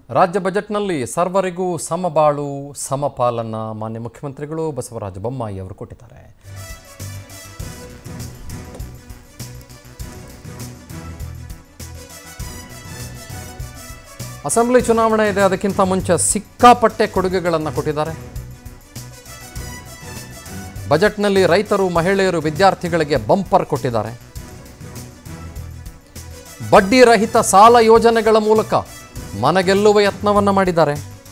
ರಾಜ್ಯ ಬಜೆಟ್ನಲ್ಲಿ ಸರ್ವರಿಗೂ ಸಮಬಾಳು ಸಮಪಾಲನ್ನ ಮಾನ್ಯ ಮುಖ್ಯಮಂತ್ರಿಗಳು ಬಸವರಾಜ ಬೊಮ್ಮಾಯಿ ಅವರು ಕೊಟ್ಟಿದ್ದಾರೆ ಅಸೆಂಬ್ಲಿ ಚುನಾವಣೆ ಇದೆ ಅದಕ್ಕಿಂತ ಮುಂಚೆ ಸಿಕ್ಕಾಪಟ್ಟೆ ಕೊಡುಗೆಗಳನ್ನು ಕೊಟ್ಟಿದ್ದಾರೆ ಬಜೆಟ್ನಲ್ಲಿ ರೈತರು ಮಹಿಳೆಯರು ವಿದ್ಯಾರ್ಥಿಗಳಿಗೆ ಬಂಪರ್ ಕೊಟ್ಟಿದ್ದಾರೆ ಬಡ್ಡಿ ರಹಿತ ಸಾಲ ಯೋಜನೆಗಳ ಮೂಲಕ ಮನಗೆಲ್ಲುವ ಯತ್ನವನ್ನು ಮಾಡಿದ್ದಾರೆ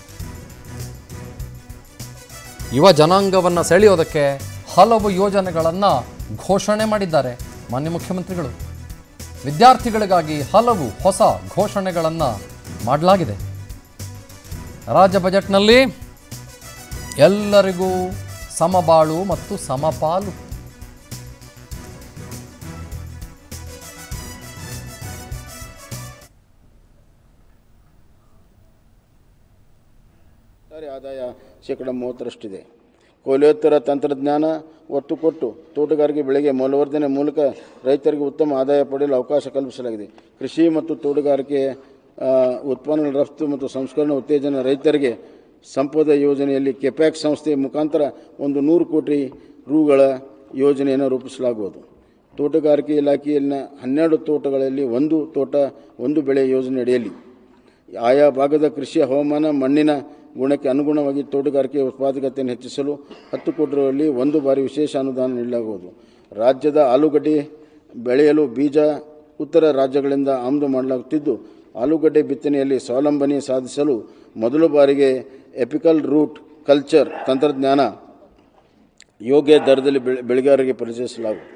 ಯುವ ಜನಾಂಗವನ್ನು ಸೆಳೆಯೋದಕ್ಕೆ ಹಲವು ಯೋಜನೆಗಳನ್ನು ಘೋಷಣೆ ಮಾಡಿದ್ದಾರೆ ಮಾನ್ಯ ಮುಖ್ಯಮಂತ್ರಿಗಳು ವಿದ್ಯಾರ್ಥಿಗಳಿಗಾಗಿ ಹಲವು ಹೊಸ ಘೋಷಣೆಗಳನ್ನು ಮಾಡಲಾಗಿದೆ ರಾಜ್ಯ ಬಜೆಟ್ನಲ್ಲಿ ಎಲ್ಲರಿಗೂ ಸಮಬಾಳು ಮತ್ತು ಸಮಪಾಲು ಒಟ್ಟಾರೆ ಆದಾಯ ಶೇಕಡ ಮೂವತ್ತರಷ್ಟಿದೆ ಕೋಲಿಯೋತ್ತರ ತಂತ್ರಜ್ಞಾನ ಒತ್ತು ಕೊಟ್ಟು ತೋಟಗಾರಿಕೆ ಬೆಳೆಗೆ ಮೌಲ್ಯವರ್ಧನೆ ಮೂಲಕ ರೈತರಿಗೆ ಉತ್ತಮ ಆದಾಯ ಪಡೆಯಲು ಅವಕಾಶ ಕಲ್ಪಿಸಲಾಗಿದೆ ಕೃಷಿ ಮತ್ತು ತೋಟಗಾರಿಕೆ ಆ, ಉತ್ಪನ್ನಗಳ ರಫ್ತು ಮತ್ತು ಸಂಸ್ಕರಣೆ ಉತ್ತೇಜನ ರೈತರಿಗೆ ಸಂಪದ ಯೋಜನೆಯಲ್ಲಿ ಕೆಪ್ಯಾಕ್ ಸಂಸ್ಥೆಯ ಮುಖಾಂತರ ಒಂದು ನೂರು ಕೋಟಿ ರೂಗಳ ಯೋಜನೆಯನ್ನು ರೂಪಿಸಲಾಗುವುದು ತೋಟಗಾರಿಕೆ ಇಲಾಖೆಯಲ್ಲಿನ ಹನ್ನೆರಡು ತೋಟಗಳಲ್ಲಿ ಒಂದು ತೋಟ ಒಂದು ಬೆಳೆ ಯೋಜನೆ ಅಡಿಯಲ್ಲಿ ಆಯಾ ಭಾಗದ ಕೃಷಿ ಹವಾಮಾನ ಮಣ್ಣಿನ ಗುಣಕ್ಕೆ ಅನುಗುಣವಾಗಿ ತೋಟಗಾರಿಕೆ ಉತ್ಪಾದಕತೆಯನ್ನು ಹೆಚ್ಚಿಸಲು ಹತ್ತು ಕೋಟಿ ರೂಪಾಯಲ್ಲಿ ಒಂದು ಬಾರಿ ವಿಶೇಷ ಅನುದಾನ ನೀಡಲಾಗುವುದು ರಾಜ್ಯದ ಆಲೂಗಡ್ಡೆ ಬೆಳೆಯಲು ಬೀಜ ಉತ್ತರ ರಾಜ್ಯಗಳಿಂದ ಆಮದು ಮಾಡಲಾಗುತ್ತಿದ್ದು ಆಲೂಗಡ್ಡೆ ಬಿತ್ತನೆಯಲ್ಲಿ ಸ್ವಾವಲಂಬನೆ ಸಾಧಿಸಲು ಮೊದಲ ಬಾರಿಗೆ ಎಪಿಕಲ್ ರೂಟ್ ಕಲ್ಚರ್ ತಂತ್ರಜ್ಞಾನ ಯೋಗ್ಯ ದರದಲ್ಲಿ ಬೆಳೆ ಬೆಳೆಗಾರರಿಗೆ ಪರಿಚಯಿಸಲಾಗುವುದು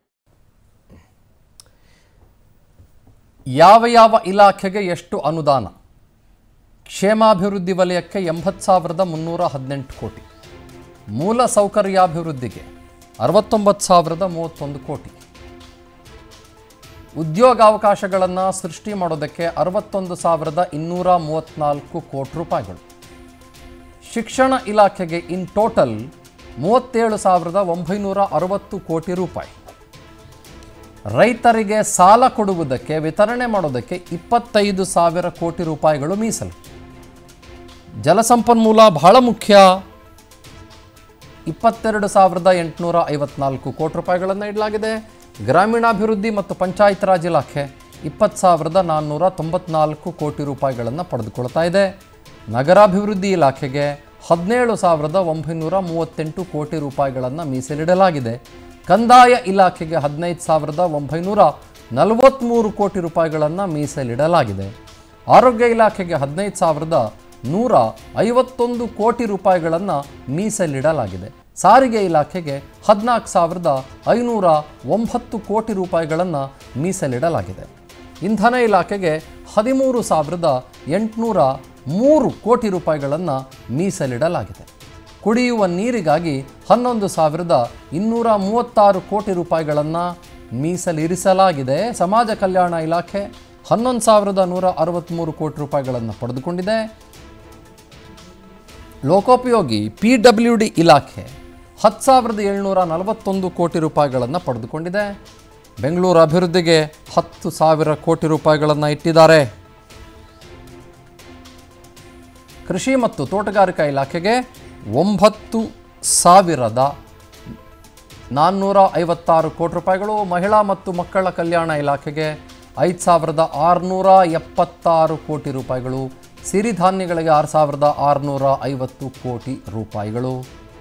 ಯಾವ ಯಾವ ಇಲಾಖೆಗೆ ಎಷ್ಟು ಅನುದಾನ ಕ್ಷೇಮಾಭಿವೃದ್ಧಿ ವಲಯಕ್ಕೆ ಎಂಬತ್ತು ಸಾವಿರದ ಮುನ್ನೂರ ಹದಿನೆಂಟು ಕೋಟಿ ಮೂಲ ಸೌಕರ್ಯಾಭಿವೃದ್ಧಿಗೆ ಅರವತ್ತೊಂಬತ್ತು ಸಾವಿರದ ಮೂವತ್ತೊಂದು ಕೋಟಿ ಉದ್ಯೋಗಾವಕಾಶಗಳನ್ನು ಸೃಷ್ಟಿ ಮಾಡೋದಕ್ಕೆ ಅರವತ್ತೊಂದು ಸಾವಿರದ ಇನ್ನೂರ ಮೂವತ್ತ್ನಾಲ್ಕು ಕೋಟಿ ರೂಪಾಯಿಗಳು ಶಿಕ್ಷಣ ಇಲಾಖೆಗೆ ಇನ್ ಟೋಟಲ್ ಮೂವತ್ತೇಳು ಸಾವಿರದ ಒಂಬೈನೂರ ಅರವತ್ತು ಕೋಟಿ ರೂಪಾಯಿ ರೈತರಿಗೆ ಸಾಲ ಕೊಡುವುದಕ್ಕೆ ವಿತರಣೆ ಮಾಡೋದಕ್ಕೆ ಇಪ್ಪತ್ತೈದು ಸಾವಿರ ಕೋಟಿ ರೂಪಾಯಿಗಳು ಮೀಸಲು ಜಲಸಂಪನ್ಮೂಲ ಬಹಳ ಮುಖ್ಯ ಇಪ್ಪತ್ತೆರಡು ಸಾವಿರದ ಎಂಟುನೂರ ಐವತ್ನಾಲ್ಕು ಕೋಟಿ ರೂಪಾಯಿಗಳನ್ನು ಇಡಲಾಗಿದೆ ಗ್ರಾಮೀಣಾಭಿವೃದ್ಧಿ ಮತ್ತು ಪಂಚಾಯತ್ ರಾಜ್ ಇಲಾಖೆ ಇಪ್ಪತ್ತು ಸಾವಿರದ ನಾನ್ನೂರ ತೊಂಬತ್ನಾಲ್ಕು ಕೋಟಿ ರೂಪಾಯಿಗಳನ್ನು ಪಡೆದುಕೊಳ್ತಾ ಇದೆ ನಗರಾಭಿವೃದ್ಧಿ ಇಲಾಖೆಗೆ ಹದಿನೇಳು ಸಾವಿರದ ಒಂಬೈನೂರ ಮೂವತ್ತೆಂಟು ಕೋಟಿ ರೂಪಾಯಿಗಳನ್ನು ಮೀಸಲಿಡಲಾಗಿದೆ ಕಂದಾಯ ಇಲಾಖೆಗೆ ಹದಿನೈದು ಸಾವಿರದ ಒಂಬೈನೂರ ನಲವತ್ತ್ಮೂರು ಕೋಟಿ ರೂಪಾಯಿಗಳನ್ನು ಮೀಸಲಿಡಲಾಗಿದೆ ಆರೋಗ್ಯ ಇಲಾಖೆಗೆ ಹದಿನೈದು ಸಾವಿರದ ನೂರ ಐವತ್ತೊಂದು ಕೋಟಿ ರೂಪಾಯಿಗಳನ್ನು ಮೀಸಲಿಡಲಾಗಿದೆ ಸಾರಿಗೆ ಇಲಾಖೆಗೆ ಹದಿನಾಲ್ಕು ಸಾವಿರದ ಐನೂರ ಒಂಬತ್ತು ಕೋಟಿ ರೂಪಾಯಿಗಳನ್ನು ಮೀಸಲಿಡಲಾಗಿದೆ ಇಂಧನ ಇಲಾಖೆಗೆ ಹದಿಮೂರು ಸಾವಿರದ ಎಂಟುನೂರ ಮೂರು ಕೋಟಿ ರೂಪಾಯಿಗಳನ್ನು ಮೀಸಲಿಡಲಾಗಿದೆ ಕುಡಿಯುವ ನೀರಿಗಾಗಿ ಹನ್ನೊಂದು ಸಾವಿರದ ಇನ್ನೂರ ಮೂವತ್ತಾರು ಕೋಟಿ ರೂಪಾಯಿಗಳನ್ನು ಮೀಸಲಿರಿಸಲಾಗಿದೆ ಸಮಾಜ ಕಲ್ಯಾಣ ಇಲಾಖೆ ಹನ್ನೊಂದು ಸಾವಿರದ ನೂರ ಅರವತ್ತ್ಮೂರು ಕೋಟಿ ರೂಪಾಯಿಗಳನ್ನು ಪಡೆದುಕೊಂಡಿದೆ ಲೋಕೋಪಯೋಗಿ ಪಿ ಡಬ್ಲ್ಯೂ ಡಿ ಇಲಾಖೆ ಹತ್ತು ಸಾವಿರದ ಏಳ್ನೂರ ನಲವತ್ತೊಂದು ಕೋಟಿ ರೂಪಾಯಿಗಳನ್ನು ಪಡೆದುಕೊಂಡಿದೆ ಬೆಂಗಳೂರು ಅಭಿವೃದ್ಧಿಗೆ ಹತ್ತು ಸಾವಿರ ಕೋಟಿ ರೂಪಾಯಿಗಳನ್ನು ಇಟ್ಟಿದ್ದಾರೆ ಕೃಷಿ ಮತ್ತು ತೋಟಗಾರಿಕಾ ಇಲಾಖೆಗೆ ಒಂಬತ್ತು ಸಾವಿರದ ನಾನ್ನೂರ ಐವತ್ತಾರು ಕೋಟಿ ರೂಪಾಯಿಗಳು ಮಹಿಳಾ ಮತ್ತು ಮಕ್ಕಳ ಕಲ್ಯಾಣ ಇಲಾಖೆಗೆ ಐದು ಸಾವಿರದ ಆರುನೂರ ಎಪ್ಪತ್ತಾರು ಕೋಟಿ ರೂಪಾಯಿಗಳು ಸಿರಿಧಾನ್ಯಗಳಿಗೆ ಆರು ಸಾವಿರದ ಆರುನೂರ ಐವತ್ತು ಕೋಟಿ ರೂಪಾಯಿಗಳು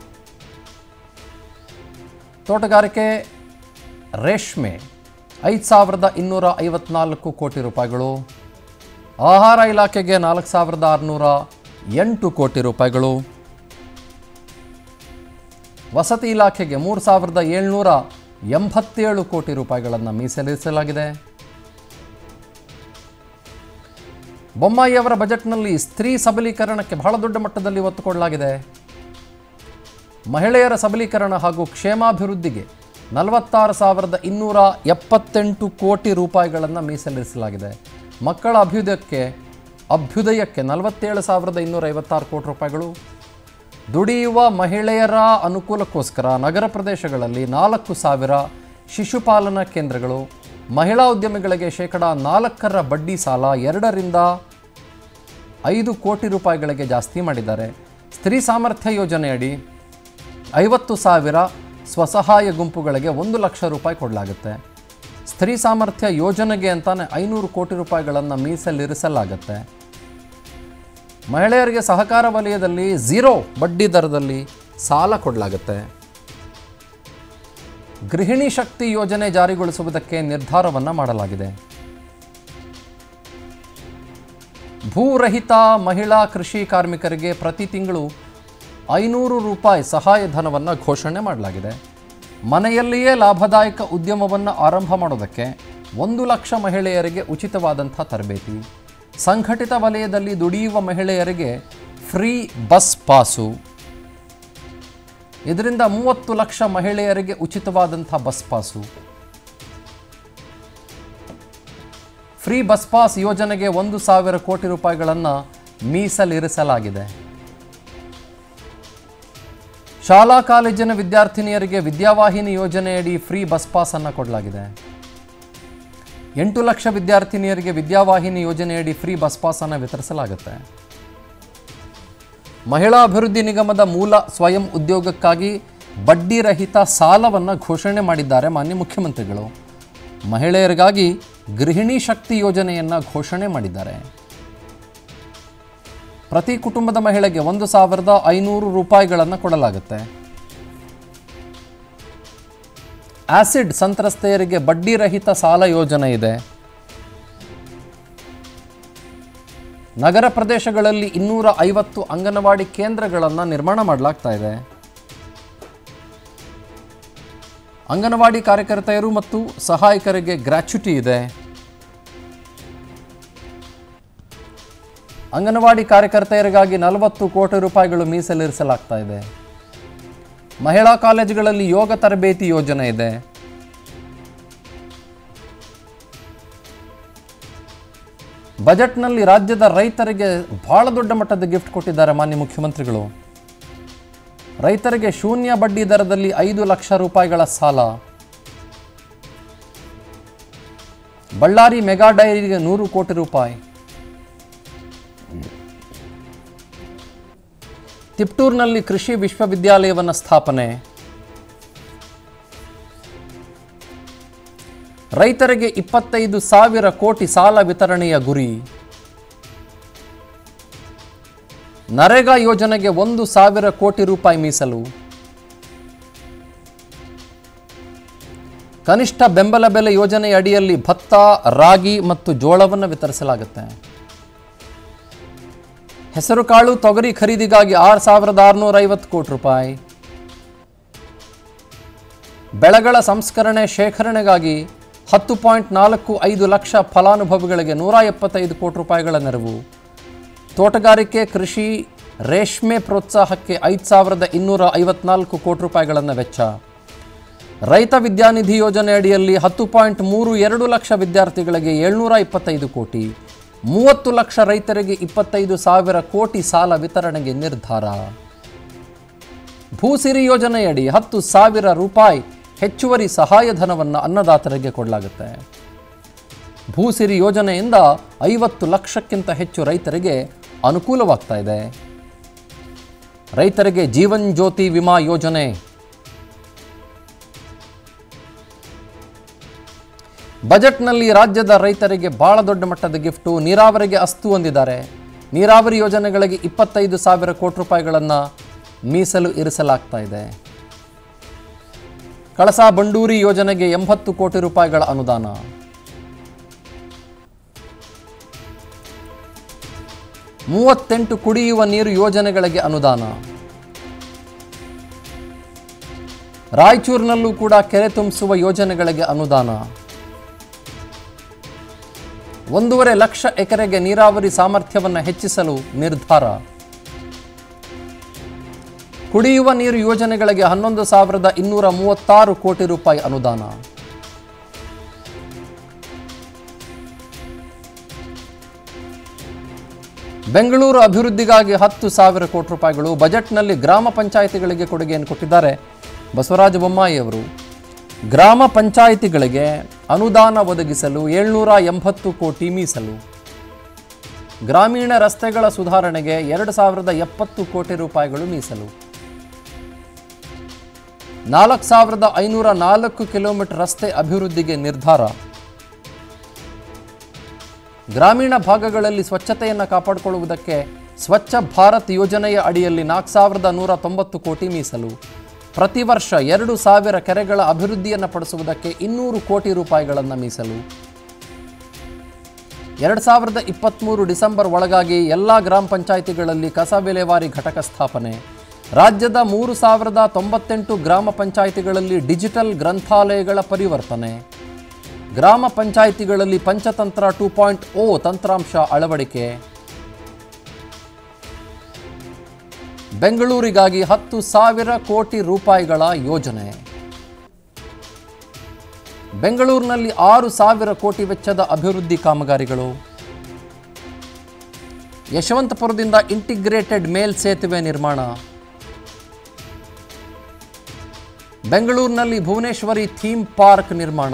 ತೋಟಗಾರಿಕೆ ರೇಷ್ಮೆ ಐದು ಸಾವಿರದ ಇನ್ನೂರ ಐವತ್ನಾಲ್ಕು ಕೋಟಿ ರೂಪಾಯಿಗಳು ಆಹಾರ ಇಲಾಖೆಗೆ ನಾಲ್ಕು ಸಾವಿರದ ಆರುನೂರ ಎಂಟು ಕೋಟಿ ರೂಪಾಯಿಗಳು ವಸತಿ ಇಲಾಖೆಗೆ ಮೂರು ಸಾವಿರದ ಏಳ್ನೂರ ಎಂಬತ್ತೇಳು ಕೋಟಿ ರೂಪಾಯಿಗಳನ್ನು ಮೀಸಲಿರಿಸಲಾಗಿದೆ ಬೊಮ್ಮಾಯಿ ಅವರ ಬಜೆಟ್ನಲ್ಲಿ ಸ್ತ್ರೀ ಸಬಲೀಕರಣಕ್ಕೆ ಬಹಳ ದೊಡ್ಡ ಮಟ್ಟದಲ್ಲಿ ಒತ್ತು ಕೊಡಲಾಗಿದೆ ಮಹಿಳೆಯರ ಸಬಲೀಕರಣ ಹಾಗೂ ಕ್ಷೇಮಾಭಿವೃದ್ಧಿಗೆ ನಲವತ್ತಾರು ಸಾವಿರದ ಇನ್ನೂರ ಎಪ್ಪತ್ತೆಂಟು ಕೋಟಿ ರೂಪಾಯಿಗಳನ್ನು ಮೀಸಲಿರಿಸಲಾಗಿದೆ ಮಕ್ಕಳ ಅಭ್ಯುದಯಕ್ಕೆ ಅಭ್ಯುದಯಕ್ಕೆ ನಲವತ್ತೇಳು ಸಾವಿರದ ಇನ್ನೂರ ಐವತ್ತಾರು ಕೋಟಿ ರೂಪಾಯಿಗಳು ದುಡಿಯುವ ಮಹಿಳೆಯರ ಅನುಕೂಲಕ್ಕೋಸ್ಕರ ನಗರ ಪ್ರದೇಶಗಳಲ್ಲಿ ನಾಲ್ಕು ಸಾವಿರ ಶಿಶುಪಾಲನಾ ಕೇಂದ್ರಗಳು ಮಹಿಳಾ ಉದ್ಯಮಿಗಳಿಗೆ ಶೇಕಡ ನಾಲ್ಕರ ಬಡ್ಡಿ ಸಾಲ ಎರಡರಿಂದ ಐದು ಕೋಟಿ ರೂಪಾಯಿಗಳಿಗೆ ಜಾಸ್ತಿ ಮಾಡಿದ್ದಾರೆ ಸ್ತ್ರೀ ಸಾಮರ್ಥ್ಯ ಯೋಜನೆಯಡಿ ಐವತ್ತು ಸಾವಿರ ಸ್ವಸಹಾಯ ಗುಂಪುಗಳಿಗೆ ಒಂದು ಲಕ್ಷ ರೂಪಾಯಿ ಕೊಡಲಾಗುತ್ತೆ ಸ್ತ್ರೀ ಸಾಮರ್ಥ್ಯ ಯೋಜನೆಗೆ ಅಂತಾನೆ ಐನೂರು ಕೋಟಿ ರೂಪಾಯಿಗಳನ್ನು ಮೀಸಲಿರಿಸಲಾಗುತ್ತೆ ಮಹಿಳೆಯರಿಗೆ ಸಹಕಾರ ವಲಯದಲ್ಲಿ ಝೀರೋ ಬಡ್ಡಿ ದರದಲ್ಲಿ ಸಾಲ ಕೊಡಲಾಗುತ್ತೆ ಗೃಹಿಣಿ ಶಕ್ತಿ ಯೋಜನೆ ಜಾರಿಗೊಳಿಸುವುದಕ್ಕೆ ನಿರ್ಧಾರವನ್ನು ಮಾಡಲಾಗಿದೆ ಭೂರಹಿತ ಮಹಿಳಾ ಕೃಷಿ ಕಾರ್ಮಿಕರಿಗೆ ಪ್ರತಿ ತಿಂಗಳು ಐನೂರು ರೂಪಾಯಿ ಸಹಾಯಧನವನ್ನು ಘೋಷಣೆ ಮಾಡಲಾಗಿದೆ ಮನೆಯಲ್ಲಿಯೇ ಲಾಭದಾಯಕ ಉದ್ಯಮವನ್ನು ಆರಂಭ ಮಾಡೋದಕ್ಕೆ ಒಂದು ಲಕ್ಷ ಮಹಿಳೆಯರಿಗೆ ಉಚಿತವಾದಂಥ ತರಬೇತಿ ಸಂಘಟಿತ ವಲಯದಲ್ಲಿ ದುಡಿಯುವ ಮಹಿಳೆಯರಿಗೆ ಫ್ರೀ ಬಸ್ ಪಾಸು ಇದರಿಂದ ಮೂವತ್ತು ಲಕ್ಷ ಮಹಿಳೆಯರಿಗೆ ಉಚಿತವಾದಂಥ bus pass free bus pass ಯೋಜನೆಗೆ ಒಂದು ಸಾವಿರ ಕೋಟಿ ರೂಪಾಯಿಗಳನ್ನು ಮೀಸಲಿರಿಸಲಾಗಿದೆ ಶಾಲಾ ಕಾಲೇಜಿನ ವಿದ್ಯಾರ್ಥಿನಿಯರಿಗೆ ವಿದ್ಯಾವಾಹಿನಿ ಯೋಜನೆಯಡಿ ಫ್ರೀ ಬಸ್ ಪಾಸ್ ಅನ್ನು ಕೊಡಲಾಗಿದೆ ಎಂಟು ಲಕ್ಷ ವಿದ್ಯಾರ್ಥಿನಿಯರಿಗೆ ವಿದ್ಯಾವಾಹಿನಿ ಯೋಜನೆಯಡಿ ಫ್ರೀ ಬಸ್ ಪಾಸ್ ಅನ್ನು ವಿತರಿಸಲಾಗುತ್ತೆ ಮಹಿಳಾ ಅಭಿವೃದ್ಧಿ ನಿಗಮದ ಮೂಲ ಸ್ವಯಂ ಉದ್ಯೋಗಕ್ಕಾಗಿ ಬಡ್ಡಿ ರಹಿತ ಸಾಲವನ್ನು ಘೋಷಣೆ ಮಾಡಿದ್ದಾರೆ ಮಾನ್ಯ ಮುಖ್ಯಮಂತ್ರಿಗಳು ಮಹಿಳೆಯರಿಗಾಗಿ ಗೃಹಿಣಿ ಶಕ್ತಿ ಯೋಜನೆಯನ್ನು ಘೋಷಣೆ ಮಾಡಿದ್ದಾರೆ ಪ್ರತಿ ಕುಟುಂಬದ ಮಹಿಳೆಗೆ ಒಂದು ಸಾವಿರದ ಐನೂರು ರೂಪಾಯಿಗಳನ್ನು ಕೊಡಲಾಗುತ್ತೆ ಆಸಿಡ್ ಸಂತ್ರಸ್ತೆಯರಿಗೆ ಬಡ್ಡಿ ರಹಿತ ಸಾಲ ಯೋಜನೆ ಇದೆ ನಗರ ಪ್ರದೇಶಗಳಲ್ಲಿ ಇನ್ನೂರ ಐವತ್ತು ಅಂಗನವಾಡಿ ಕೇಂದ್ರಗಳನ್ನು ನಿರ್ಮಾಣ ಮಾಡಲಾಗ್ತಾ ಇದೆ ಅಂಗನವಾಡಿ ಕಾರ್ಯಕರ್ತೆಯರು ಮತ್ತು ಸಹಾಯಕರಿಗೆ ಗ್ರ್ಯಾಚ್ಯುಟಿ ಇದೆ ಅಂಗನವಾಡಿ ಕಾರ್ಯಕರ್ತೆಯರಿಗಾಗಿ ನಲವತ್ತು ಕೋಟಿ ರೂಪಾಯಿಗಳು ಮೀಸಲಿರಿಸಲಾಗ್ತಾ ಇದೆ ಮಹಿಳಾ ಕಾಲೇಜುಗಳಲ್ಲಿ ಯೋಗ ತರಬೇತಿ ಯೋಜನೆ ಇದೆ ಬಜೆಟ್ನಲ್ಲಿ ರಾಜ್ಯದ ರೈತರಿಗೆ ಬಹಳ ದೊಡ್ಡ ಮಟ್ಟದ ಗಿಫ್ಟ್ ಕೊಟ್ಟಿದ್ದಾರೆ ಮಾನ್ಯ ಮುಖ್ಯಮಂತ್ರಿಗಳು ರೈತರಿಗೆ ಶೂನ್ಯ ಬಡ್ಡಿ ದರದಲ್ಲಿ ಐದು ಲಕ್ಷ ರೂಪಾಯಿಗಳ ಸಾಲ ಬಳ್ಳಾರಿ ಮೆಗಾ ಡೈರಿಗೆ ನೂರು ಕೋಟಿ ರೂಪಾಯಿ ತಿಪ್ಟೂರಿನಲ್ಲಿ ಕೃಷಿ ವಿಶ್ವವಿದ್ಯಾಲಯವನ್ನು ಸ್ಥಾಪನೆ ರೈತರಿಗೆ ಇಪ್ಪತ್ತೈದು ಸಾವಿರ ಕೋಟಿ ಸಾಲ ವಿತರಣೆಯ ಗುರಿ ನರೇಗಾ ಯೋಜನೆಗೆ ಒಂದು ಸಾವಿರ ಕೋಟಿ ರೂಪಾಯಿ ಮೀಸಲು ಕನಿಷ್ಠ ಬೆಂಬಲ ಬೆಲೆ ಯೋಜನೆ ಅಡಿಯಲ್ಲಿ ಭತ್ತ ರಾಗಿ ಮತ್ತು ಜೋಳವನ್ನು ವಿತರಿಸಲಾಗುತ್ತೆ ಹೆಸರುಕಾಳು ತೊಗರಿ ಖರೀದಿಗಾಗಿ ಆರು ಸಾವಿರದ ಆರುನೂರ ಐವತ್ತು ಕೋಟಿ ರೂಪಾಯಿ ಬೆಳೆಗಳ ಸಂಸ್ಕರಣೆ ಶೇಖರಣೆಗಾಗಿ ಹತ್ತು ಪಾಯಿಂಟ್ ನಾಲ್ಕು ಐದು ಲಕ್ಷ ಫಲಾನುಭವಿಗಳಿಗೆ ನೂರ ಎಪ್ಪತ್ತೈದು ಕೋಟಿ ರೂಪಾಯಿಗಳ ನೆರವು ತೋಟಗಾರಿಕೆ ಕೃಷಿ ರೇಷ್ಮೆ ಪ್ರೋತ್ಸಾಹಕ್ಕೆ ಐದು ಸಾವಿರದ ಇನ್ನೂರ ಐವತ್ನಾಲ್ಕು ಕೋಟಿ ರೂಪಾಯಿಗಳನ್ನು ವೆಚ್ಚ ರೈತ ವಿದ್ಯಾನಿಧಿ ಯೋಜನೆ ಅಡಿಯಲ್ಲಿ ಹತ್ತು ಪಾಯಿಂಟ್ ಮೂರು ಎರಡು ಲಕ್ಷ ವಿದ್ಯಾರ್ಥಿಗಳಿಗೆ ಏಳ್ನೂರ ಇಪ್ಪತ್ತೈದು ಕೋಟಿ ಮೂವತ್ತು ಲಕ್ಷ ರೈತರಿಗೆ ಇಪ್ಪತ್ತೈದು ಸಾವಿರ ಕೋಟಿ ಸಾಲ ವಿತರಣೆಗೆ ನಿರ್ಧಾರ ಭೂಸಿರಿ ಯೋಜನೆಯಡಿ ಹತ್ತು ಸಾವಿರ ರೂಪಾಯಿ ಹೆಚ್ಚುವರಿ ಸಹಾಯಧನವನ್ನು ಅನ್ನದಾತರಿಗೆ ಕೊಡಲಾಗುತ್ತೆ ಭೂಸಿರಿ ಯೋಜನೆಯಿಂದ ಐವತ್ತು ಲಕ್ಷಕ್ಕಿಂತ ಹೆಚ್ಚು ರೈತರಿಗೆ ಅನುಕೂಲವಾಗ್ತಾ ಇದೆ ರೈತರಿಗೆ ಜೀವನ್ ಜ್ಯೋತಿ ವಿಮಾ ಯೋಜನೆ ಬಜೆಟ್ನಲ್ಲಿ ರಾಜ್ಯದ ರೈತರಿಗೆ ಬಹಳ ದೊಡ್ಡ ಮಟ್ಟದ ಗಿಫ್ಟು ನೀರಾವರಿಗೆ ಅಸ್ತು ಹೊಂದಿದ್ದಾರೆ ನೀರಾವರಿ ಯೋಜನೆಗಳಿಗೆ ಇಪ್ಪತ್ತೈದು ಸಾವಿರ ಕೋಟಿ ರೂಪಾಯಿಗಳನ್ನು ಮೀಸಲು ಇರಿಸಲಾಗ್ತಾ ಇದೆ ಕಳಸಾ ಬಂಡೂರಿ ಯೋಜನೆಗೆ ಎಂಬತ್ತು ಕೋಟಿ ರೂಪಾಯಿಗಳ ಅನುದಾನ ಮೂವತ್ತೆಂಟು ಕುಡಿಯುವ ನೀರು ಯೋಜನೆಗಳಿಗೆ ಅನುದಾನ ರಾಯಚೂರಿನಲ್ಲೂ ಕೂಡ ಕೆರೆ ತುಂಬಿಸುವ ಯೋಜನೆಗಳಿಗೆ ಅನುದಾನ ಒಂದೂವರೆ ಲಕ್ಷ ಎಕರೆಗೆ ನೀರಾವರಿ ಸಾಮರ್ಥ್ಯವನ್ನು ಹೆಚ್ಚಿಸಲು ನಿರ್ಧಾರ ಕುಡಿಯುವ ನೀರು ಯೋಜನೆಗಳಿಗೆ ಹನ್ನೊಂದು ಸಾವಿರದ ಇನ್ನೂರ ಮೂವತ್ತಾರು ಕೋಟಿ ರೂಪಾಯಿ ಅನುದಾನ ಬೆಂಗಳೂರು ಅಭಿವೃದ್ಧಿಗಾಗಿ ಹತ್ತು ಸಾವಿರ ಕೋಟಿ ರೂಪಾಯಿಗಳು ಬಜೆಟ್ನಲ್ಲಿ ಗ್ರಾಮ ಪಂಚಾಯಿತಿಗಳಿಗೆ ಕೊಡುಗೆಯನ್ನು ಕೊಟ್ಟಿದ್ದಾರೆ ಬಸವರಾಜ ಬೊಮ್ಮಾಯಿ ಅವರು ಗ್ರಾಮ ಪಂಚಾಯಿತಿಗಳಿಗೆ ಅನುದಾನ ಒದಗಿಸಲು ಏಳ್ನೂರ ಎಂಬತ್ತು ಕೋಟಿ ಮೀಸಲು ಗ್ರಾಮೀಣ ರಸ್ತೆಗಳ ಸುಧಾರಣೆಗೆ ಎರಡು ಸಾವಿರದ ಎಪ್ಪತ್ತು ಕೋಟಿ ರೂಪಾಯಿಗಳು ಮೀಸಲು ನಾಲ್ಕು ಸಾವಿರದ ಐನೂರ ನಾಲ್ಕು ಕಿಲೋಮೀಟರ್ ರಸ್ತೆ ಅಭಿವೃದ್ಧಿಗೆ ನಿರ್ಧಾರ ಗ್ರಾಮೀಣ ಭಾಗಗಳಲ್ಲಿ ಸ್ವಚ್ಛತೆಯನ್ನು ಕಾಪಾಡಿಕೊಳ್ಳುವುದಕ್ಕೆ ಸ್ವಚ್ಛ ಭಾರತ್ ಯೋಜನೆಯ ಅಡಿಯಲ್ಲಿ ನಾಲ್ಕು ಸಾವಿರದ ನೂರ ತೊಂಬತ್ತು ಕೋಟಿ ಮೀಸಲು ಪ್ರತಿ ವರ್ಷ ಎರಡು ಸಾವಿರ ಕೆರೆಗಳ ಅಭಿವೃದ್ಧಿಯನ್ನು ಪಡಿಸುವುದಕ್ಕೆ ಇನ್ನೂರು ಕೋಟಿ ರೂಪಾಯಿಗಳನ್ನು ಮೀಸಲು ಎರಡು ಸಾವಿರದ ಇಪ್ಪತ್ತ್ಮೂರು ಡಿಸೆಂಬರ್ ಒಳಗಾಗಿ ಎಲ್ಲ ಗ್ರಾಮ ಪಂಚಾಯಿತಿಗಳಲ್ಲಿ ಕಸ ವಿಲೇವಾರಿ ಘಟಕ ಸ್ಥಾಪನೆ ರಾಜ್ಯದ ಮೂರು ಸಾವಿರದ ತೊಂಬತ್ತೆಂಟು ಗ್ರಾಮ ಪಂಚಾಯಿತಿಗಳಲ್ಲಿ ಡಿಜಿಟಲ್ ಗ್ರಂಥಾಲಯಗಳ ಪರಿವರ್ತನೆ ಗ್ರಾಮ ಪಂಚಾಯಿತಿಗಳಲ್ಲಿ ಪಂಚತಂತ್ರ ಟೂ ಪಾಯಿಂಟ್ ಓ ತಂತ್ರಾಂಶ ಅಳವಡಿಕೆ ಬೆಂಗಳೂರಿಗಾಗಿ ಹತ್ತು ಸಾವಿರ ಕೋಟಿ ರೂಪಾಯಿಗಳ ಯೋಜನೆ ಬೆಂಗಳೂರಿನಲ್ಲಿ ಆರು ಸಾವಿರ ಕೋಟಿ ವೆಚ್ಚದ ಅಭಿವೃದ್ಧಿ ಕಾಮಗಾರಿಗಳು ಯಶವಂತಪುರದಿಂದ ಇಂಟಿಗ್ರೇಟೆಡ್ ಮೇಲ್ ಸೇತುವೆ ನಿರ್ಮಾಣ ಬೆಂಗಳೂರಿನಲ್ಲಿ ಭುವನೇಶ್ವರಿ ಥೀಮ್ ಪಾರ್ಕ್ ನಿರ್ಮಾಣ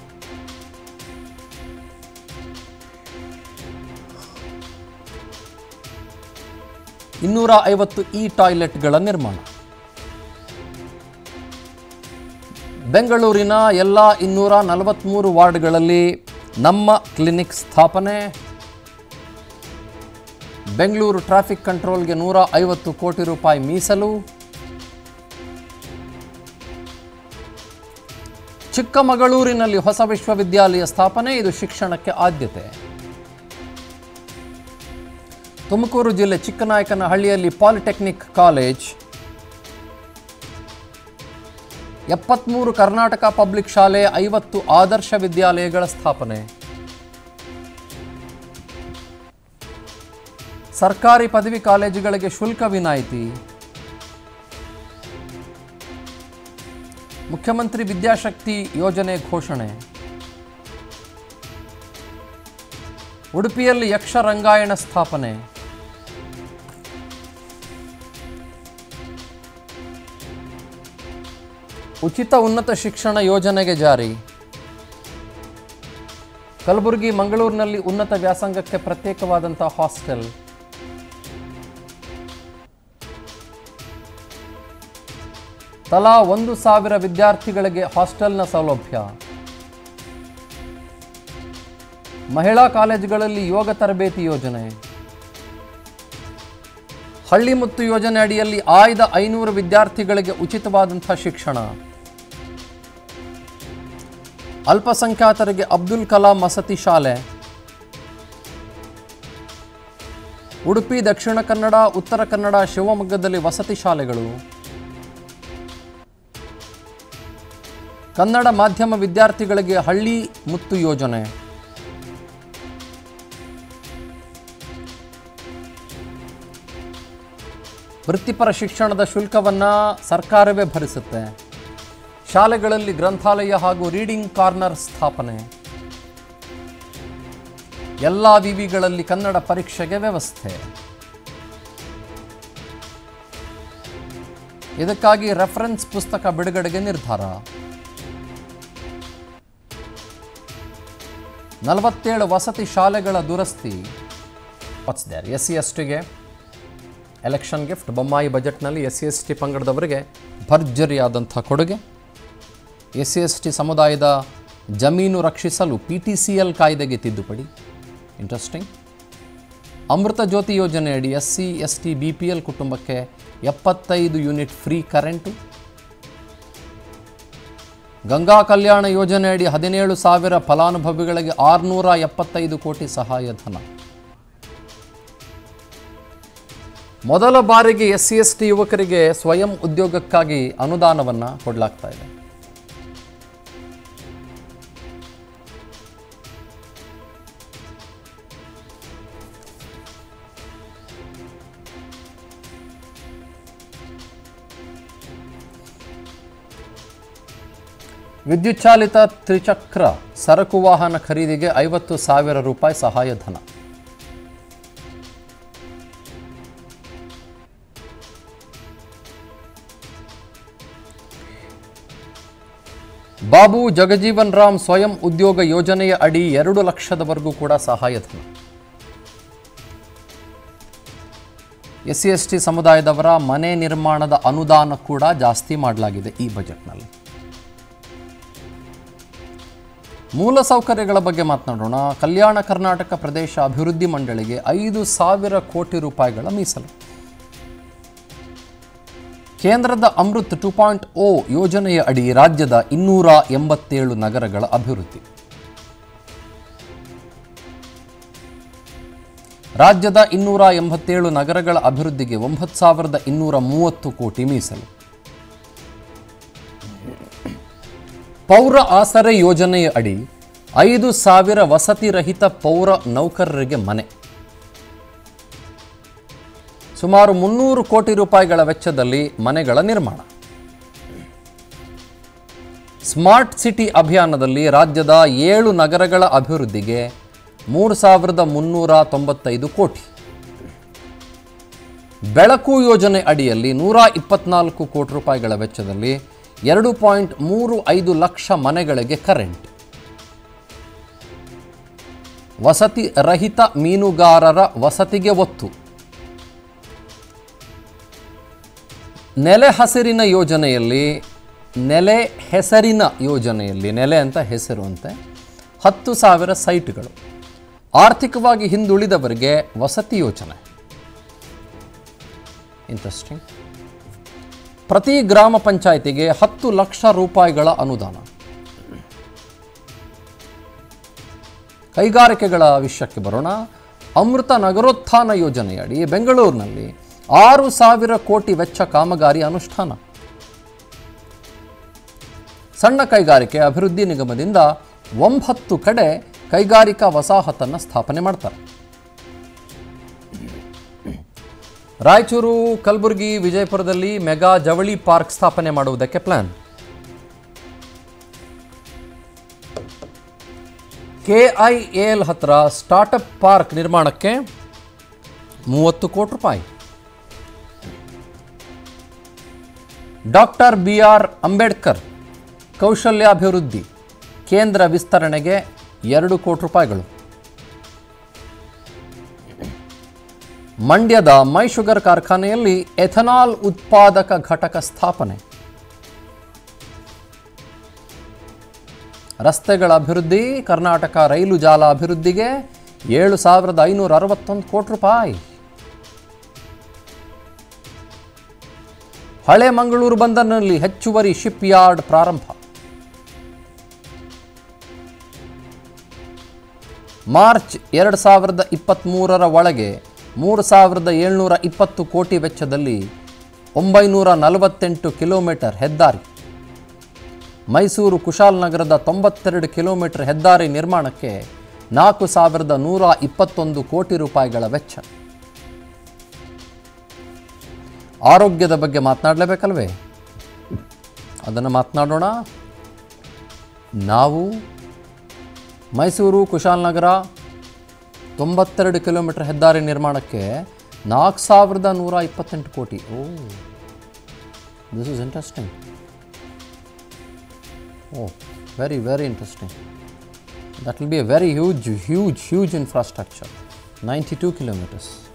ಇನ್ನೂರ ಐವತ್ತು ಇ ಟಾಯ್ಲೆಟ್ಗಳ ನಿರ್ಮಾಣ ಬೆಂಗಳೂರಿನ ಎಲ್ಲ ಇನ್ನೂರ ನಲವತ್ತ್ಮೂರು ವಾರ್ಡ್ಗಳಲ್ಲಿ ನಮ್ಮ ಕ್ಲಿನಿಕ್ ಸ್ಥಾಪನೆ ಬೆಂಗಳೂರು ಟ್ರಾಫಿಕ್ ಕಂಟ್ರೋಲ್ಗೆ ನೂರ ಐವತ್ತು ಕೋಟಿ ರೂಪಾಯಿ ಮೀಸಲು ಚಿಕ್ಕಮಗಳೂರಿನಲ್ಲಿ ಹೊಸ ವಿಶ್ವವಿದ್ಯಾಲಯ ಸ್ಥಾಪನೆ ಇದು ಶಿಕ್ಷಣಕ್ಕೆ ಆದ್ಯತೆ ತುಮಕೂರು ಜಿಲ್ಲೆ ಚಿಕ್ಕನಾಯಕನಹಳ್ಳಿಯಲ್ಲಿ ಪಾಲಿಟೆಕ್ನಿಕ್ ಕಾಲೇಜ್ ಎಪ್ಪತ್ತ್ಮೂರು ಕರ್ನಾಟಕ ಪಬ್ಲಿಕ್ ಶಾಲೆ ಐವತ್ತು ಆದರ್ಶ ವಿದ್ಯಾಲಯಗಳ ಸ್ಥಾಪನೆ ಸರ್ಕಾರಿ ಪದವಿ ಕಾಲೇಜುಗಳಿಗೆ ಶುಲ್ಕ ವಿನಾಯಿತಿ ಮುಖ್ಯಮಂತ್ರಿ ವಿದ್ಯಾಶಕ್ತಿ ಯೋಜನೆ ಘೋಷಣೆ ಉಡುಪಿಯಲ್ಲಿ ಯಕ್ಷರಂಗಾಯಣ ಸ್ಥಾಪನೆ ಉಚಿತ ಉನ್ನತ ಶಿಕ್ಷಣ ಯೋಜನೆಗೆ ಜಾರಿ ಕಲಬುರಗಿ ಮಂಗಳೂರಿನಲ್ಲಿ ಉನ್ನತ ವ್ಯಾಸಂಗಕ್ಕೆ ಪ್ರತ್ಯೇಕವಾದಂಥ ಹಾಸ್ಟೆಲ್ ತಲಾ ಒಂದು ಸಾವಿರ ವಿದ್ಯಾರ್ಥಿಗಳಿಗೆ ಹಾಸ್ಟೆಲ್ನ ಸೌಲಭ್ಯ ಮಹಿಳಾ ಕಾಲೇಜುಗಳಲ್ಲಿ ಯೋಗ ತರಬೇತಿ ಯೋಜನೆ ಹಳ್ಳಿ ಮುತ್ತು ಯೋಜನೆ ಅಡಿಯಲ್ಲಿ ಆಯ್ದ ಐನೂರು ವಿದ್ಯಾರ್ಥಿಗಳಿಗೆ ಉಚಿತವಾದಂಥ ಶಿಕ್ಷಣ ಅಲ್ಪಸಂಖ್ಯಾತರಿಗೆ ಅಬ್ದುಲ್ ಕಲಾಂ ವಸತಿ ಶಾಲೆ ಉಡುಪಿ ದಕ್ಷಿಣ ಕನ್ನಡ ಉತ್ತರ ಕನ್ನಡ ಶಿವಮೊಗ್ಗದಲ್ಲಿ ವಸತಿ ಶಾಲೆಗಳು ಕನ್ನಡ ಮಾಧ್ಯಮ ವಿದ್ಯಾರ್ಥಿಗಳಿಗೆ ಹಳ್ಳಿ ಮುತ್ತು ಯೋಜನೆ ವೃತ್ತಿಪರ ಶಿಕ್ಷಣದ ಶುಲ್ಕವನ್ನು ಸರ್ಕಾರವೇ ಭರಿಸುತ್ತೆ ಶಾಲೆಗಳಲ್ಲಿ ಗ್ರಂಥಾಲಯ ಹಾಗೂ ರೀಡಿಂಗ್ ಕಾರ್ನರ್ ಸ್ಥಾಪನೆ ಎಲ್ಲ ವಿವಿಗಳಲ್ಲಿ ಕನ್ನಡ ಪರೀಕ್ಷೆಗೆ ವ್ಯವಸ್ಥೆ ಇದಕ್ಕಾಗಿ ರೆಫರೆನ್ಸ್ ಪುಸ್ತಕ ಬಿಡುಗಡೆಗೆ ನಿರ್ಧಾರ ನಲವತ್ತೇಳು ವಸತಿ ಶಾಲೆಗಳ ದುರಸ್ತಿ what's there S C S ಟಿಗೆ ಎಲೆಕ್ಷನ್ ಗಿಫ್ಟ್ ಬೊಮ್ಮಾಯಿ ಬಜೆಟ್ನಲ್ಲಿ ಎಸ್ ಸಿ ಎಸ್ ಟಿ ಪಂಗಡದವರಿಗೆ ಭರ್ಜರಿಯಾದಂಥ ಕೊಡುಗೆ ಎಸ್ ಸಿ ಎಸ್ ಟಿ ಸಮುದಾಯದ ಜಮೀನು ರಕ್ಷಿಸಲು ಪಿ ಟಿ ಸಿ ಎಲ್ ಕಾಯ್ದೆಗೆ ತಿದ್ದುಪಡಿ ಇಂಟ್ರೆಸ್ಟಿಂಗ್ ಅಮೃತ ಜ್ಯೋತಿ ಯೋಜನೆಯಡಿ S C S T B P L ಕುಟುಂಬಕ್ಕೆ ಎಪ್ಪತ್ತೈದು unit free current Ganga Kalyana ಯೋಜನೆಯಡಿ ಹದಿನೇಳು ಸಾವಿರ ಫಲಾನುಭವಿಗಳಿಗೆ ಆರುನೂರ ಎಪ್ಪತ್ತೈದು ಕೋಟಿ ಸಹಾಯಧನ ಮೊದಲ ಬಾರಿಗೆ ಎಸ್ ಸಿ ಎಸ್ ಟಿ ಯುವಕರಿಗೆ ಸ್ವಯಂ ಉದ್ಯೋಗಕ್ಕಾಗಿ ಅನುದಾನವನ್ನು ಕೊಡಲಾಗ್ತಾ ಇದೆ ವಿದ್ಯುತ್ ಚಾಲಿತ ತ್ರಿಚಕ್ರ ಸರಕು ವಾಹನ ಖರೀದಿಗೆ ಐವತ್ತು ಸಾವಿರ ರೂಪಾಯಿ ಸಹಾಯಧನ ಬಾಬು ಜಗಜೀವನ್ ರಾಮ್ ಸ್ವಯಂ ಉದ್ಯೋಗ ಯೋಜನೆಯ ಅಡಿ ಎರಡು ಲಕ್ಷದವರೆಗೂ ಕೂಡ ಸಹಾಯಧನ ಎಸ್ ಸಿ ಎಸ್ ಟಿ ಸಮುದಾಯದವರ ಮನೆ ನಿರ್ಮಾಣದ ಅನುದಾನ ಕೂಡ ಜಾಸ್ತಿ ಮಾಡಲಾಗಿದೆ ಈ ಬಜೆಟ್ನಲ್ಲಿ ಮೂಲಸೌಕರ್ಯಗಳ ಬಗ್ಗೆ ಮಾತನಾಡೋಣ ಕಲ್ಯಾಣ ಕರ್ನಾಟಕ ಪ್ರದೇಶ ಅಭಿವೃದ್ಧಿ ಮಂಡಳಿಗೆ ಐದು ಸಾವಿರ ಕೋಟಿ ರೂಪಾಯಿಗಳ ಮೀಸಲು ಕೇಂದ್ರದ ಅಮೃತ್ ಟು ಪಾಯಿಂಟ್ ಓ ಯೋಜನೆಯ ಅಡಿ ರಾಜ್ಯದ ಇನ್ನೂರ ಎಂಬತ್ತೇಳು ನಗರಗಳ ಅಭಿವೃದ್ಧಿ ರಾಜ್ಯದ ಇನ್ನೂರ ಎಂಬತ್ತೇಳು ನಗರಗಳ ಅಭಿವೃದ್ಧಿಗೆ ಒಂಬತ್ತು ಸಾವಿರದ ಇನ್ನೂರ ಮೂವತ್ತು ಕೋಟಿ ಮೀಸಲು ಪೌರ ಆಸರೆ ಯೋಜನೆಯ ಅಡಿ ಐದು ಸಾವಿರ ವಸತಿ ರಹಿತ ಪೌರ ನೌಕರರಿಗೆ ಮನೆ ಸುಮಾರು ಮುನ್ನೂರು ಕೋಟಿ ರೂಪಾಯಿಗಳ ವೆಚ್ಚದಲ್ಲಿ ಮನೆಗಳ ನಿರ್ಮಾಣ ಸ್ಮಾರ್ಟ್ ಸಿಟಿ ಅಭಿಯಾನದಲ್ಲಿ ರಾಜ್ಯದ ಏಳು ನಗರಗಳ ಅಭಿವೃದ್ಧಿಗೆ ಮೂರು ಸಾವಿರದ ಮುನ್ನೂರ ತೊಂಬತ್ತೈದು ಕೋಟಿ ಬೆಳಕು ಯೋಜನೆ ಅಡಿಯಲ್ಲಿ ನೂರ ಇಪ್ಪತ್ನಾಲ್ಕು ಕೋಟಿ ರೂಪಾಯಿಗಳ ವೆಚ್ಚದಲ್ಲಿ ಎರಡು ಪಾಯಿಂಟ್ ಮೂರು ಐದು ಲಕ್ಷ ಮನೆಗಳಿಗೆ ಕರೆಂಟ್ ವಸತಿ ರಹಿತ ಮೀನುಗಾರರ ವಸತಿಗೆ ಒತ್ತು ನೆಲೆ ಹಸಿರಿನ ಯೋಜನೆಯಲ್ಲಿ ನೆಲೆ ಹೆಸರಿನ ಯೋಜನೆಯಲ್ಲಿ ನೆಲೆ ಅಂತ ಹೆಸರು ಅಂತೆ ಹತ್ತು ಸಾವಿರ ಸೈಟ್ಗಳು ಆರ್ಥಿಕವಾಗಿ ಹಿಂದುಳಿದವರಿಗೆ ವಸತಿ ಯೋಜನೆ ಇಂಟ್ರೆಸ್ಟಿಂಗ್ ಪ್ರತಿ ಗ್ರಾಮ ಪಂಚಾಯಿತಿಗೆ ಹತ್ತು ಲಕ್ಷ ರೂಪಾಯಿಗಳ ಅನುದಾನ ಕೈಗಾರಿಕೆಗಳ ವಿಷಯಕ್ಕೆ ಬರೋಣ ಅಮೃತ ನಗರೋತ್ಥಾನ ಯೋಜನೆಯಡಿ ಬೆಂಗಳೂರಿನಲ್ಲಿ ಆರು ಸಾವಿರ ಕೋಟಿ ವೆಚ್ಚ ಕಾಮಗಾರಿ ಅನುಷ್ಠಾನ ಸಣ್ಣ ಕೈಗಾರಿಕೆ ಅಭಿವೃದ್ಧಿ ನಿಗಮದಿಂದ ಒಂಬತ್ತು ಕಡೆ ಕೈಗಾರಿಕಾ ವಸಾಹತನ್ನು ಸ್ಥಾಪನೆ ಮಾಡ್ತಾರೆ ರಾಯಚೂರು ಕಲಬುರಗಿ ವಿಜಯಪುರದಲ್ಲಿ ಮೆಗಾ ಜವಳಿ ಪಾರ್ಕ್ ಸ್ಥಾಪನೆ ಮಾಡುವುದಕ್ಕೆ ಪ್ಲಾನ್ ಕೆಐಎಲ್ ಹತ್ರ ಸ್ಟಾರ್ಟಪ್ ಪಾರ್ಕ್ ನಿರ್ಮಾಣಕ್ಕೆ ಮೂವತ್ತು ಕೋಟಿ ರೂಪಾಯಿ ಡಾಕ್ಟರ್ ಬಿ ಆರ್ ಅಂಬೇಡ್ಕರ್ ಕೌಶಲ್ಯಾಭಿವೃದ್ಧಿ ಕೇಂದ್ರ ವಿಸ್ತರಣೆಗೆ ಎರಡು ಕೋಟಿ ರೂಪಾಯಿಗಳು ಮಂಡ್ಯದ ಮೈ ಶುಗರ್ ಕಾರ್ಖಾನೆಯಲ್ಲಿ ಎಥನಾಲ್ ಉತ್ಪಾದಕ ಘಟಕ ಸ್ಥಾಪನೆ ರಸ್ತೆಗಳ ಅಭಿವೃದ್ಧಿ ಕರ್ನಾಟಕ ರೈಲು ಜಾಲ ಅಭಿವೃದ್ಧಿಗೆ ಏಳು ಸಾವಿರದ ಐನೂರ ಅರವತ್ತೊಂದು ಕೋಟಿ ರೂಪಾಯಿ ಹಳೆ ಮಂಗಳೂರು ಬಂದರಿನಲ್ಲಿ ಹೆಚ್ಚುವರಿ ಶಿಪ್ ಯಾರ್ಡ್ ಪ್ರಾರಂಭ ಮಾರ್ಚ್ ಎರಡು ಸಾವಿರದ ಇಪ್ಪತ್ತ್ಮೂರರ ಒಳಗೆ ಮೂರು ಸಾವಿರದ ಏಳ್ನೂರ ಇಪ್ಪತ್ತು ಕೋಟಿ ವೆಚ್ಚದಲ್ಲಿ ಒಂಬೈನೂರ ನಲವತ್ತೆಂಟು ಕಿಲೋಮೀಟರ್ ಹೆದ್ದಾರಿ ಮೈಸೂರು ಕುಶಾಲನಗರದ ತೊಂಬತ್ತೆರಡು ಕಿಲೋಮೀಟರ್ ಹೆದ್ದಾರಿ ನಿರ್ಮಾಣಕ್ಕೆ ನಾಲ್ಕು ಸಾವಿರದ ನೂರ ಇಪ್ಪತ್ತೊಂದು ಕೋಟಿ ರೂಪಾಯಿಗಳ ವೆಚ್ಚ ಆರೋಗ್ಯದ ಬಗ್ಗೆ ಮಾತನಾಡಲೇಬೇಕಲ್ವೇ ಅದನ್ನು ಮಾತನಾಡೋಣ ನಾವು ಮೈಸೂರು ಕುಶಾಲನಗರ ತೊಂಬತ್ತೆರಡು ಕಿಲೋಮೀಟರ್ ಹೆದ್ದಾರಿ ನಿರ್ಮಾಣಕ್ಕೆ ನಾಲ್ಕು ಸಾವಿರದ ನೂರ ಇಪ್ಪತ್ತೆಂಟು ಕೋಟಿ oh this is interesting oh very very interesting that will be a very huge huge huge infrastructure ninety two kilometres